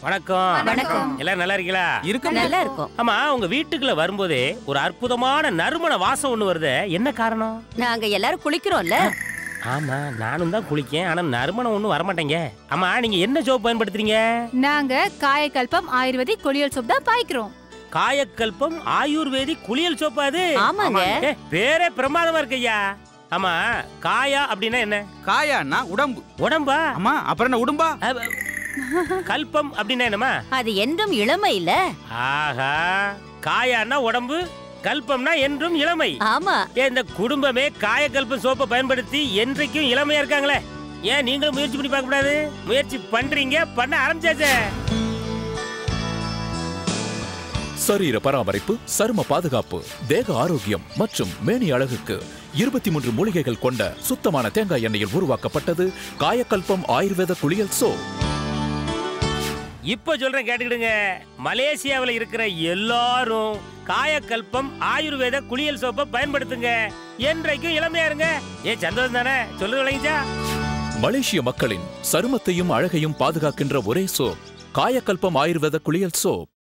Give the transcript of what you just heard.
வணக்கம் வணக்கம். எல்லாரும் நல்லா இருக்கீங்களா இருக்கும் நல்லா இருக்கும் ஆமா உங்க வீட்டுக்குள்ள வரும்போதே ஒரு அற்புதமான நறுமண வாசம் ஒண்ணு வருது என்ன காரணம் நாங்க எல்லாரும் குளிக்கிறோம்ல ஆமா நானும் தான் குளிக்கேன் ஆனா நறுமணம் ஒண்ணும் வரமாட்டேங்க ஆமா நீங்க என்ன சோப் பயன்படுத்துறீங்க நாங்க காயக்கல்பம் ஆயுர்வேதிக் குளியல் சோப் தான் பாய்க்கிறோம் காயக்கல்பம் ஆயுர்வேதிக் குளியல் சோப்பா அது ஆமாங்க ஏ, பேரே பிரமாதமா இருக்கு ஐயா ஆமா காயா அப்படின்னா என்ன காயான்னா உடம்பு உடம்பா ஆமா அப்புறம் என்ன உடம்பா அ, கல்பம் அப்படின்னா என்னமா அது என்றும் இளமை இல்ல ஆஹா காயான்னா உடம்பு கல்பம்னா என்றும் இளமை ஆமா ஏன் இந்த குடும்பமே காயக்கல்பம் சோப்பை பயன்படுத்தி என்றைக்கும் இளமையா இருக்காங்களே ஏன் நீங்களும் முயற்சி பண்ணி பார்க்க கூடாது முயற்சி பண்றீங்க பண்ண ஆரம்பிச்சாச்சே சரீர பராமரிப்பு சரும பாதுகாப்பு தேக ஆரோக்கியம் மற்றும் மேனி அழகுக்கு இருபத்தி மூன்று மூலிகைகள் கொண்ட சுத்தமான தேங்காய் எண்ணெயில் உருவாக்கப்பட்டது காயக்கல்பம் ஆயுர்வேத குளியல் சோ இப்ப சொல்றேன் கேட்டுக்கிடுங்க மலேசியாவில் இருக்கிற எல்லாரும் காயக்கல்பம் ஆயுர்வேத குளியல் சோப்பை பயன்படுத்துங்க என்றைக்கும் இளமையா இருங்க ஏ சந்தோஷம் தானே சொல்லுங்க விளங்கிச்சா மலேசிய மக்களின் சருமத்தையும் அழகையும் பாதுகாக்கின்ற ஒரே சோப் காயக்கல்பம் ஆயுர்வேத குளியல் சோப்